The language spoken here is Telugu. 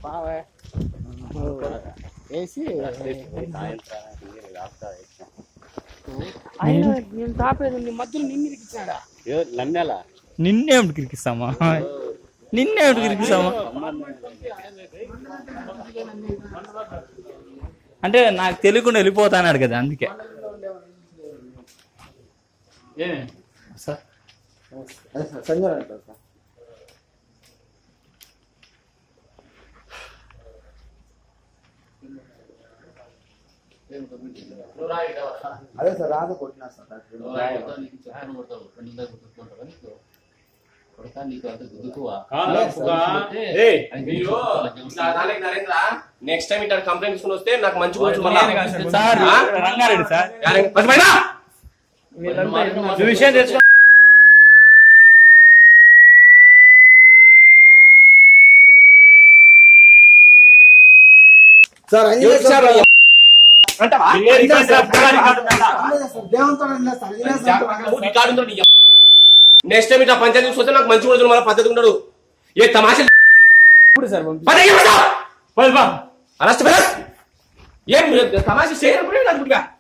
పావే వేసి ఆయన నేను తాపేది నీ మధ్యలో నిన్ను ఇరికిచ్చాడా నమ్మేలా నిన్నేమిటి కిరికిస్తామా నిన్నేమిటి కిరికిస్తామా అంటే నాకు తెలియకుండా వెళ్ళిపోతాన్నాడు కదా అందుకే ఏమి సార్ సంజయ్ అంటారు సార్ అదే సార్ రాదు కొట్టినా సార్ నెక్స్ట్ టైం ఇట్లా కంప్లైంట్ తీసుకుని వస్తే నాకు మంచి రోజు మళ్ళా సార్ రంగారెడ్డి సార్ యారెంగ్- పసి బయట! నువ్వు విషయం తెలుసుకో సార్ ఎవరు ఇచ్చారు? అంటావా? రికార్డు ఉందో నీ అమ్మ. నెక్స్ట్ టైం ఇట్లా పంచాయతీ తీసుకొస్తే నాకు మంచి రోజులు మళ్ళీ పద్ధతి ఉండడు ఏ తమాషా అరెస్ట్ ఏం తమాషా చేయరు తమాషా చేయరు